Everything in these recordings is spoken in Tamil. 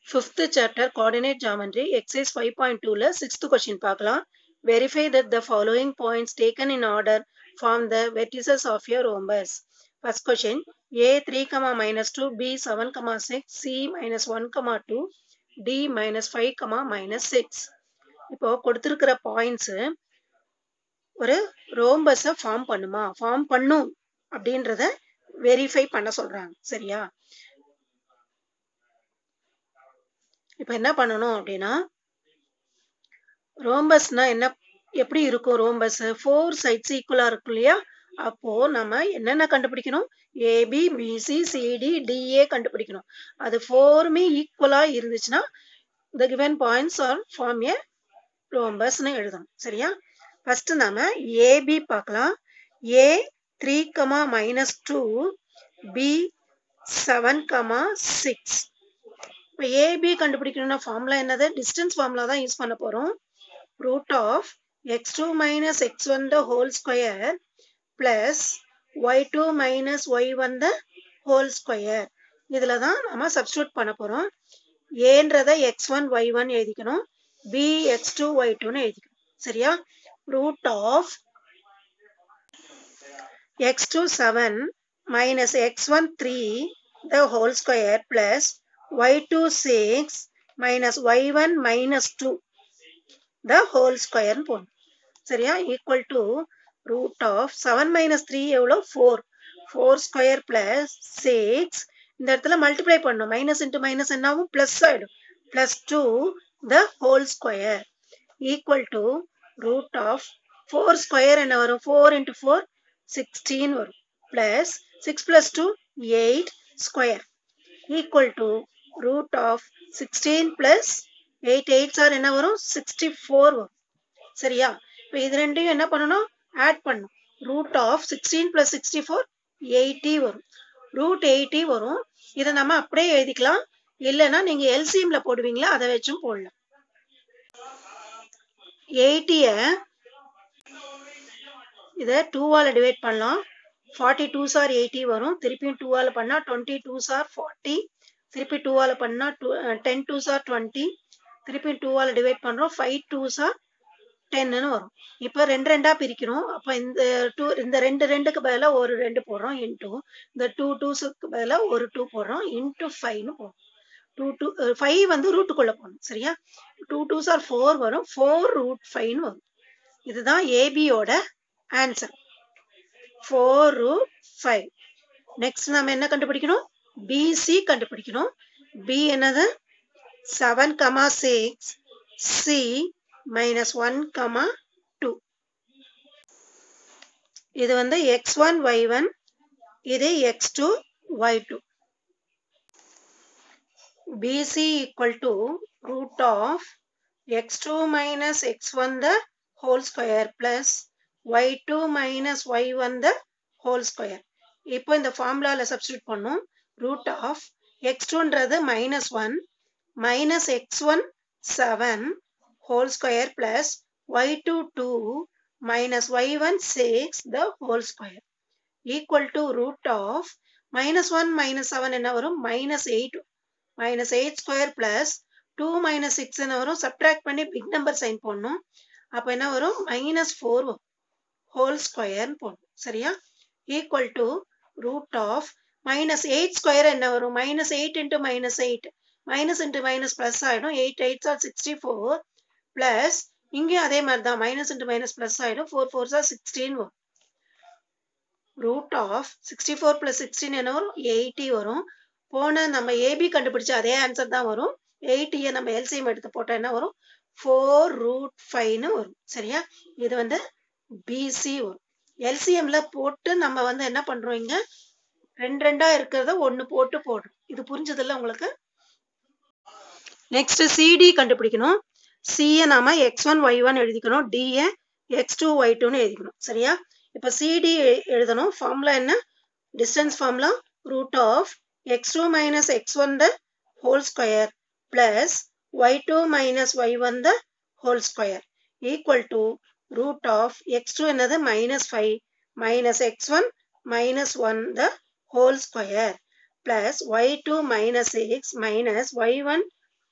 Fifth chapter coordinate geometry exercise five point டூவில் சிக்ஸ்த் கொஸ்டின் பார்க்கலாம் verify that the following points taken in order form the vertices of a rhombus first question A three comma minus two B seven comma six C minus one comma two D minus five comma minus six இப்போ கொடுத்துருக்கிற பாயிண்ட்ஸு ஒரு ரோம்பஸை ஃபார்ம் பண்ணுமா ஃபார்ம் பண்ணும் அப்படின்றத வெரிஃபை பண்ண சொல்றாங்க சரியா இப்போ என்ன பண்ணணும் அப்படின்னா ரோம்பஸ்னா என்ன எப்படி இருக்கும் ரோம்பஸ் ஃபோர் சைட்ஸ் ஈக்குவலா இருக்கும் இல்லையா அப்போ நம்ம என்னென்ன கண்டுபிடிக்கணும் ஏபி பிசி சிடி டிஏ கண்டுபிடிக்கணும் அது ஃபோருமே ஈக்குவலா இருந்துச்சுன்னா the given points are form a ரோம்பஸ்னு எழுதணும் சரியா ஃபர்ஸ்ட் நாம ஏபி பார்க்கலாம் A three comma minus two B seven comma six இப்போ ஏபி கண்டுபிடிக்கணும்னா ஃபார்முலா என்னது டிஸ்டன்ஸ் ஃபார்முலா தான் யூஸ் பண்ண போகிறோம் root of X two minus X one the whole square plus Y two minus Y one the whole square இதில் தான் நம்ம சப்ஸ்டியூட் பண்ண போகிறோம் ஏன்றதை எக்ஸ் ஒன் ஒய் ஒன் எழுதிக்கணும் பி எக்ஸ் டூ ஒய் டூன்னு எழுதிக்கணும் சரியா root of x2 7 minus x1 3 the whole square plus y2 6 minus y1 minus 2 the whole square போடும் சரியா equal to root of 7 minus 3 எவ்வளோ 4 4 square plus 6 இந்த இடத்துல மல்டிப்ளை பண்ணும் மைனஸ் இன்ட்டு மைனஸ் என்னாகும் பிளஸ் ஆயிடும் plus two the whole square equal to root of four square என்ன வரும் ஃபோர் இன்ட்டு ஃபோர் சிக்ஸ்டீன் வரும் plus six plus two eight square equal to root of sixteen plus eight eight are என்ன வரும் சிக்ஸ்டி ஃபோர் வரும் சரியா இப்போ இது ரெண்டையும் என்ன பண்ணணும் ஆட் பண்ணும் root of sixteen plus sixty four eighty வரும் ரூட் எயிட்டி வரும் இதை நம்ம அப்படியே எழுதிக்கலாம் இல்லைன்னா நீங்கள் எல்சிஎம்ல போடுவீங்களா அதை வச்சும் போடலாம் எயிட்டியை இதை டூவால் டிவைட் பண்ணலாம் ஃபார்ட்டி டூ சார் எயிட்டி வரும் திருப்பியும் டூவால் பண்ணால் டுவெண்ட்டி டூ சார் ஃபார்ட்டி திருப்பி டூவால் பண்ணால் two ten two are twenty திருப்பியும் டூவால் டிவைட் பண்ணுறோம் ஃபைவ் டூ சார் டென்னு வரும் இப்போ ரெண்டு ரெண்டாக பிரிக்கிறோம் அப்போ இந்த டூ இந்த ரெண்டு ரெண்டுக்கு பதிலாக ஒரு ரெண்டு போடுறோம் இன்டூ இந்த டூ டூஸுக்கு பதிலாக ஒரு டூ போடுறோம் இன்டூ ஃபைவ்னு போடுறோம் டூ டூ ஃபைவ் வந்து ரூட்டுக்குள்ளே போகணும் சரியா டூ டூ சார் ஃபோர் வரும் ஃபோர் ரூட் ஃபைவ்னு வரும் இதுதான் ஏபியோட answer four root five next நம்ம என்ன கண்டுபிடிக்கணும் பிசி கண்டுபிடிக்கணும் பி என்னது seven comma six C minus one comma two இது வந்து எக்ஸ் ஒன் ஒய் ஒன் இது X two Y two BC equal to root of X two minus X one the whole square plus y2 minus y1 the whole square. இப்போ இந்த ஃபார்முலாவில் சப்ஸ்டியூட் பண்ணும் ரூட் ஆஃப் எக்ஸ் டூன்றது minus one minus X one seven whole square plus Y two two minus Y one six the whole square equal to root of minus one minus seven என்ன வரும் minus eight minus eight square plus two minus six என்ன வரும் சப்ட்ராக்ட் பண்ணி பிக் நம்பர் சைன் போடணும் அப்போ என்ன வரும் மைனஸ் ஃபோர் வரும் ஹோல் ஸ்கொயர்னு போடணும் சரியா equal to root of minus eight square என்ன வரும் minus eight into minus eight minus into minus plus ஆகிடும் eight eight are sixty four plus இங்கேயும் அதே மாதிரி தான் மைனஸ் இன்ட்டு மைனஸ் ப்ளஸ் ஆகிடும் ஃபோர் ஃபோர் சார் சிக்ஸ்டீன் வரும் root of sixty four plus sixteen என்ன வரும் எயிட்டி வரும் போன நம்ம ஏபி கண்டுபிடிச்ச அதே ஆன்சர் தான் வரும் எயிட்டியை நம்ம எல்சிஎம் எடுத்து போட்டால் என்ன வரும் ஃபோர் ரூட் ஃபைவ்னு வரும் சரியா இது வந்து பிசி வரும் எல்சிஎம்ல போட்டு நம்ம வந்து என்ன பண்றோம் இங்க ரெண்டு ரெண்டா இருக்கிறத ஒன்னு போட்டு போடுறோம் இது புரிஞ்சதில்ல உங்களுக்கு நெக்ஸ்ட் சிடி கண்டுபிடிக்கணும் சியை நாம எக்ஸ் ஒன் ஒய் ஒன் எழுதிக்கணும் டிஏ எக்ஸ் டூ ஒய் டூன்னு எழுதிக்கணும் சரியா இப்போ சிடி எழுதணும் ஃபார்முலா என்ன distance formula root of X two minus X one the whole square plus Y two minus Y one the whole square equal to root of x2 என்னது minus 5 minus x1 minus 1 the whole square plus y2 minus 6 minus y1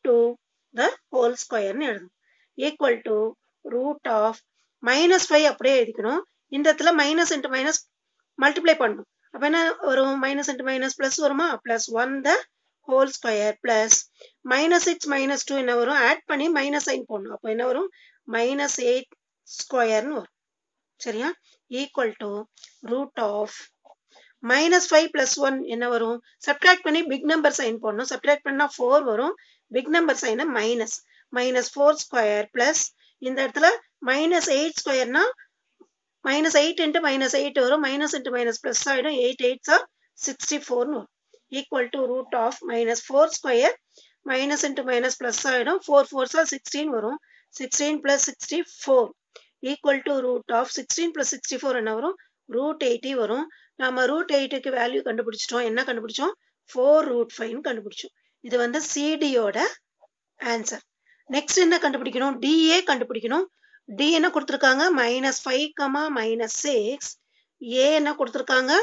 two the whole ஸ்கொயர்னு எழுதணும் equal to root of minus five அப்படியே எழுதிக்கணும் இந்த இடத்துல மைனஸ் இன்ட்டு மைனஸ் மல்டிப்ளை பண்ணணும் அப்போ என்ன வரும் மைனஸ் இன்ட்டு மைனஸ் ப்ளஸ் வருமா plus one the whole square plus minus six minus two என்ன வரும் ஆட் பண்ணி மைனஸ் சைன் போடணும் அப்போ என்ன வரும் மைனஸ் எயிட் ஸ்கொயர்னு வரும் சரியா equal to root of minus five plus one என்ன வரும் சப்ட்ராக்ட் பண்ணி பிக் நம்பர் சைன் போடணும் சப்ட்ராக்ட் பண்ணா ஃபோர் வரும் பிக் நம்பர் சைனை minus minus four square plus இந்த இடத்துல மைனஸ் எயிட் ஸ்கொயர்னா minus eight into minus eight வரும் மைனஸ் இன்ட்டு மைனஸ் ப்ளஸ் ஆகிடும் எயிட் எயிட்ஸ் ஆர் சிக்ஸ்டி ஃபோர்னு வரும் equal to root of minus four square minus into minus plus ஆகிடும் ஃபோர் ஃபோர்ஸ் ஆர் சிக்ஸ்டீன் வரும் sixteen plus sixty four equal to root of sixteen plus sixty four என்ன வரும் ரூட் எயிட்டி வரும் நம்ம ரூட் எயிட்டுக்கு வேல்யூ கண்டுபிடிச்சிட்டோம் என்ன கண்டுபிடிச்சோம் ஃபோர் ரூட் ஃபைவ்னு கண்டுபிடிச்சோம் இது வந்து சிடியோட ஆன்சர் நெக்ஸ்ட் என்ன கண்டுபிடிக்கணும் டிஏ கண்டுபிடிக்கணும் டி என்ன கொடுத்துருக்காங்க minus five comma minus six A என்ன கொடுத்துருக்காங்க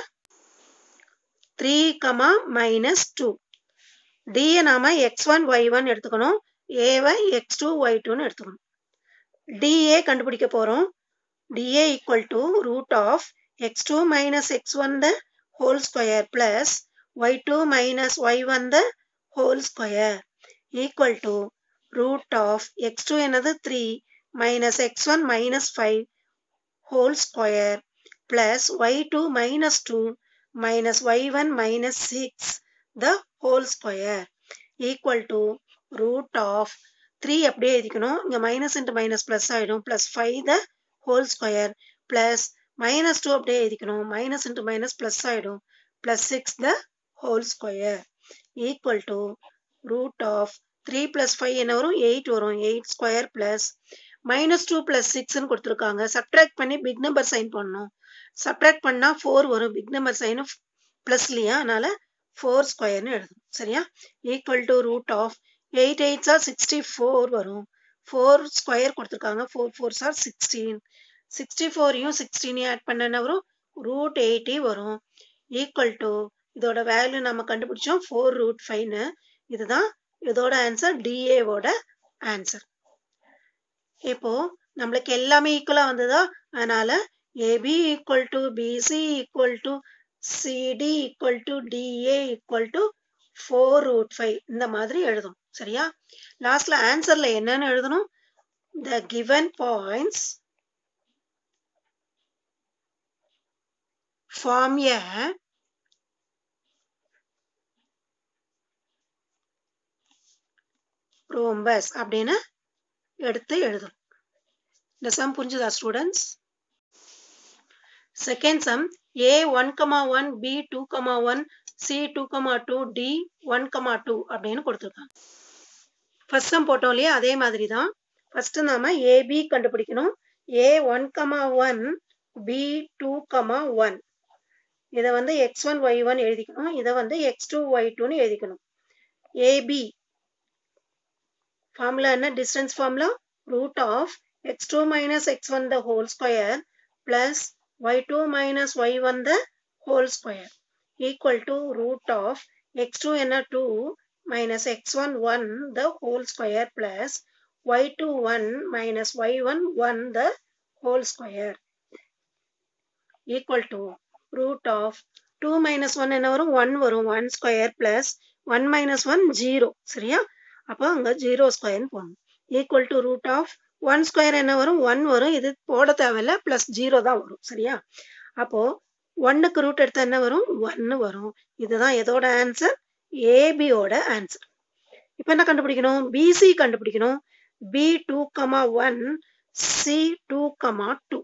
three comma minus two DA நாம எக்ஸ் ஒன் ஒய் ஒன் எடுத்துக்கணும் ஏவை எக்ஸ் டூ ஒய் டூன்னு எடுத்துக்கணும் டிஏ கண்டுபிடிக்க போறோம் DA equal to root of x2 minus x1 the whole square plus y2 minus y1 the whole square equal to root of x2 another 3 minus x1 minus 5 whole square plus y2 minus 2 minus y1 minus 6 the whole square equal to root of 3 அப்படியே எழுதிக்கணும் இங்க மைனஸ் இன்ட்டு மைனஸ் பிளஸ் ஆயிடும் plus five the whole square plus minus two அப்படியே எழுதிக்கணும் மைனஸ் இன்ட்டு மைனஸ் ப்ளஸ் ஆகிடும் plus six the whole square equal to root of three plus five என்ன வரும் எயிட் வரும் eight square plus minus two plus சிக்ஸ்னு கொடுத்துருக்காங்க சப்ட்ராக்ட் பண்ணி பிக் நம்பர் சைன் பண்ணணும் சப்ட்ராக்ட் பண்ணால் ஃபோர் வரும் பிக் நம்பர் சைனு ப்ளஸ் இல்லையா அதனால ஃபோர் ஸ்கொயர்னு எழுதணும் சரியா equal to root of eight eights are sixty four வரும் ஃபோர் ஸ்கொயர் கொடுத்துருக்காங்க four fours are sixteen sixty ஃபோரையும் சிக்ஸ்டீனையும் ஆட் பண்ண வரும் ரூட் எயிட்டி வரும் ஈக்குவல் டு இதோட வேல்யூ நம்ம கண்டுபிடிச்சோம் ஃபோர் ரூட் ஃபைவ்னு இதுதான் இதோட ஆன்சர் டிஏவோட ஆன்சர் இப்போ நம்மளுக்கு எல்லாமே ஈக்குவலா வந்ததா அதனால AB equal to BC equal to CD equal to DA equal to four root five இந்த மாதிரி எழுதும் சரியா லாஸ்ட்ல ஆன்சர்ல என்னன்னு எழுதணும் the given points form a rhombus அப்படின்னு எடுத்து எழுதணும் இந்த சம் புரிஞ்சுதா students second sum A one comma one B two comma one C two comma two D one comma two அப்படின்னு கொடுத்துருக்காங்க ஃபர்ஸ்ட் சம் போட்டோம் இல்லையா அதே மாதிரி தான் ஃபர்ஸ்ட் நாம ஏபி கண்டுபிடிக்கணும் A one comma one B two comma one இதை வந்து எக்ஸ் ஒன் ஒய் ஒன் எழுதிக்கணும் இதை வந்து எக்ஸ் டூ ஒய் டூன்னு எழுதிக்கணும் ஏபி ஃபார்முலா என்ன distance formula root of X two minus X one the whole square plus Y two minus Y one the whole square equal to root of X two என்ன two minus X one one the whole square plus Y two one minus Y one one the whole square equal to root of 2 minus 1 என்ன வரும் 1 வரும் 1 square plus 1 minus 1 0 சரியா அப்போ அங்க 0 square போடணும் equal to root of 1 square என்ன வரும் 1 வரும் இது போட தேவையில்ல plus 0 தான் வரும் சரியா அப்போ 1க்கு ரூட் எடுத்தா என்ன வரும் 1 வரும் இதுதான் எதோட ஆன்சர் ஏபியோட ஆன்சர் இப்போ என்ன கண்டுபிடிக்கணும் பிசி கண்டுபிடிக்கணும் B two comma one C two comma two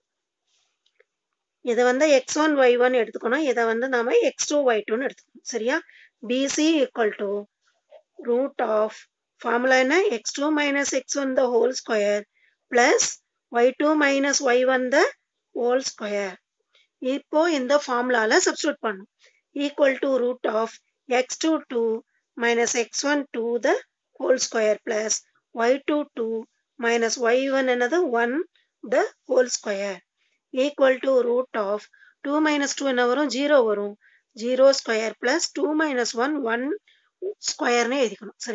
இதை வந்து எக்ஸ் ஒன் ஒய் ஒன் எடுத்துக்கணும் இதை வந்து நாம எக்ஸ் டூ ஒய் டூன்னு எடுத்துக்கணும் சரியா BC equal to root of formula என்ன x two minus X one the whole square plus Y two minus Y one the whole square இப்போ இந்த ஃபார்முலால சப்ஸ்டியூட் பண்ணும் equal to root of X two two minus X one two the whole square plus Y two two minus Y one என்னது one the whole square equal to root of two minus two என்ன வரும் ஜீரோ வரும் zero square plus two minus one one ஸ்கொயர்னு எழுதிக்கணும் சரியா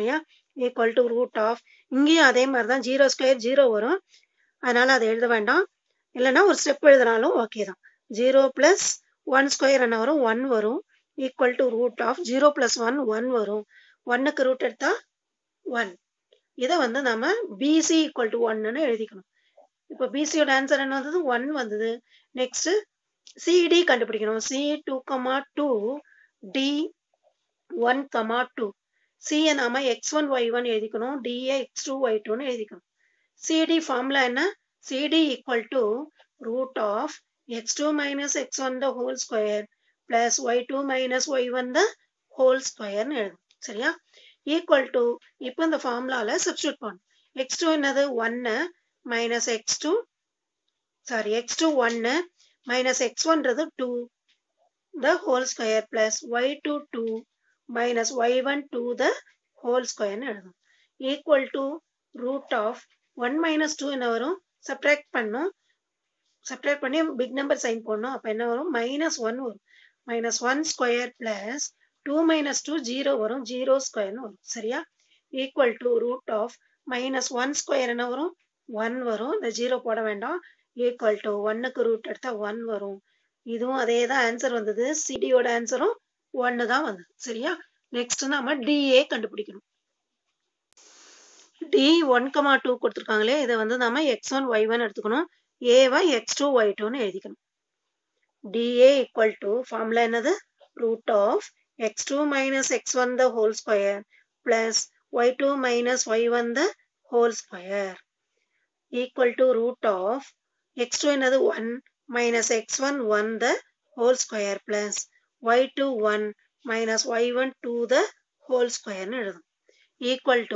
ஈக்குவல் டு ரூட் ஆஃப் இங்கேயும் அதே மாதிரி தான் ஜீரோ ஸ்கொயர் ஜீரோ வரும் அதனால் அதை எழுத வேண்டாம் இல்லைன்னா ஒரு ஸ்டெப் எழுதினாலும் ஓகே தான் ஜீரோ ப்ளஸ் ஒன் ஸ்கொயர் என்ன வரும் ஒன் வரும் equal to root of zero plus one one வரும் ஒன்னுக்கு ரூட் எடுத்தால் ஒன் இதை வந்து நம்ம பிசி ஈக்குவல் டு ஒன்னு எழுதிக்கணும் இப்போ பிசியோட ஆன்சர் என்ன வந்தது ஒன் வந்தது நெக்ஸ்ட் சிடி கண்டுபிடிக்கணும் C two comma two D one comma two சியை நாம எக்ஸ் ஒன் ஒய் ஒன் எழுதிக்கணும் டிஏ எக்ஸ் டூ ஒய் டூன்னு எழுதிக்கணும் சிடி ஃபார்முலா என்ன CD equal to root of X two minus X one the whole square plus Y two minus Y one the whole ஸ்கொயர்னு எழுதும் சரியா ஈக்குவல் டு இப்போ இந்த ஃபார்முலால சப்ஸ்டியூட் பண்ணும் எக்ஸ் டூ என்னது ஒன்னு minus x two sorry X two ஒன்னு மைனஸ் எக்ஸ் ஒன்றது two the whole square plus Y two two minus Y one two the whole ஸ்கொயர்னு எழுதும் equal to root of one minus two என்ன வரும் சப்ட்ராக்ட் பண்ணும் சப்ட்ராக்ட் பண்ணி பிக் நம்பர் சைன் போடணும் அப்போ என்ன வரும் மைனஸ் ஒன் வரும் minus one square plus two minus two zero வரும் ஜீரோ ஸ்கொயர்னு வரும் சரியா equal to root of minus one square என்ன வரும் ஒன் வரும் இந்த ஜீரோ போட வேண்டாம் ஈக்குவல் டு ஒன்னுக்கு ரூட் எடுத்தா ஒன் வரும் இதுவும் அதே தான் ஆன்சர் வந்தது சிடியோட ஆன்சரும் ஒன்னு தான் வந்தது சரியா நெக்ஸ்ட் நம்ம டிஏ கண்டுபிடிக்கணும் டி ஒன் கமா டூ கொடுத்துருக்காங்களே இதை வந்து நம்ம எக்ஸ் ஒன் ஒய் ஒன் எடுத்துக்கணும் ஏவை எக்ஸ் டூ ஒய் டூன்னு எழுதிக்கணும் டிஏ ஈக்குவல் டு ஃபார்முலா என்னது root of X two minus X one the whole square plus Y two minus Y one the whole square equal to root of x2 என்னது 1 minus x1 1 the whole square plus y2 1 minus y1 2 the whole square எழுதும் equal to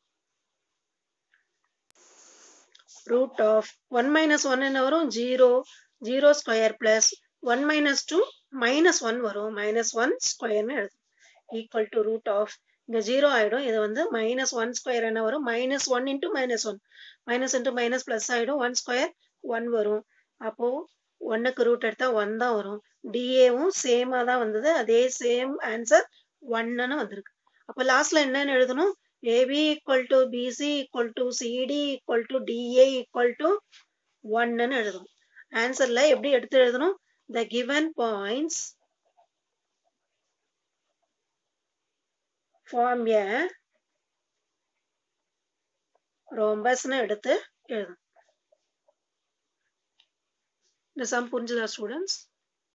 root of 1 minus 1 என்ன வரும் 0 0 square plus 1 minus 2 minus 1 வரும் minus 1 square எழுதும் equal to root of இங்க 0 ஆயிடும் இது வந்து minus 1 square என்ன வரும் minus 1 into minus 1 minus into minus plus ஆயிடும் 1 square ஒன் வரும் அப்போ ஒன்னுக்கு ரூட் எடுத்தா ஒன் தான் வரும் டிஏவும் சேமா தான் வந்தது அதே சேம் ஆன்சர் ஒன்னு வந்திருக்கு அப்போ லாஸ்ட்ல என்னன்னு எழுதணும் AB equal to BC equal to CD equal to DA equal to ஒன்னு எழுதணும் ஆன்சர்ல எப்படி எடுத்து எழுதணும் the given points form a ரோம்பஸ்னு எடுத்து எழுதணும் இந்த சம் புரிஞ்சுதா ஸ்டூடெண்ட்ஸ்